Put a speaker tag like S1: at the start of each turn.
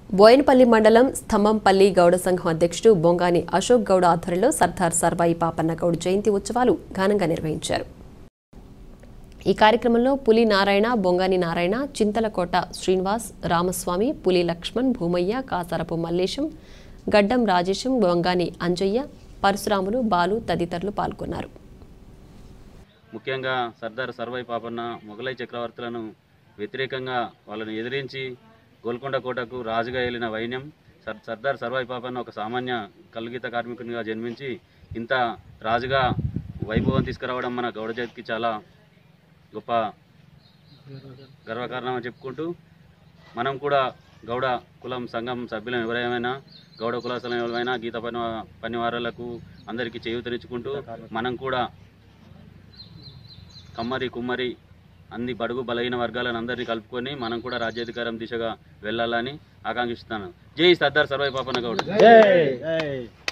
S1: బోయనపల్లి మండలం స్తంభంపల్లి గౌడ సంఘం అధ్యక్షుడు బొంగాని అశోక్ గౌడ ఆధ్వర్యంలో సర్దార్ సర్వాయి పాపన్న గౌడ్ జయంతి ఉత్సవాలు ఘనంగా నిర్వహించారు ఈ కార్యక్రమంలో పులి నారాయణ బొంగాని నారాయణ చింతలకోట శ్రీనివాస్ రామస్వామి పులి లక్ష్మణ్ భూమయ్య కాసరపు మల్లేశం గడ్డం రాజేశం బొంగాని అంజయ్య పరశురాములు బాలు తదితరులు పాల్గొన్నారు
S2: ముఖ్యంగా సర్దార్ సర్వై పాపన్న మొఘలై చక్రవర్తులను వ్యతిరేకంగా వాళ్ళని ఎదిరించి గోల్కొండ కోటకు రాజుగా ఏలిన వైన్యం సర్ సర్దార్ సర్వై పాపన్న ఒక సామాన్య కల్గీత కార్మికునిగా జన్మించి ఇంత రాజుగా వైభవం తీసుకురావడం మన గౌడ జాతికి చాలా గొప్ప గర్వకారణం అని చెప్పుకుంటూ మనం కూడా గౌడ కులం సంఘం సభ్యులం ఎవరైనా గౌడ కులాసలం ఎవరైనా గీత పని పనివారులకు అందరికీ చేయూతనిచ్చుకుంటూ మనం కూడా కమ్మరి కుమ్మరి అన్ని బడుగు బలహీన వర్గాలను అందరినీ కలుపుకొని మనం కూడా రాజ్యాధికారం దిశగా వెళ్ళాలని ఆకాంక్షిస్తున్నాను జై సర్దార్ సర్వై పాపన్న గౌడ్
S3: జై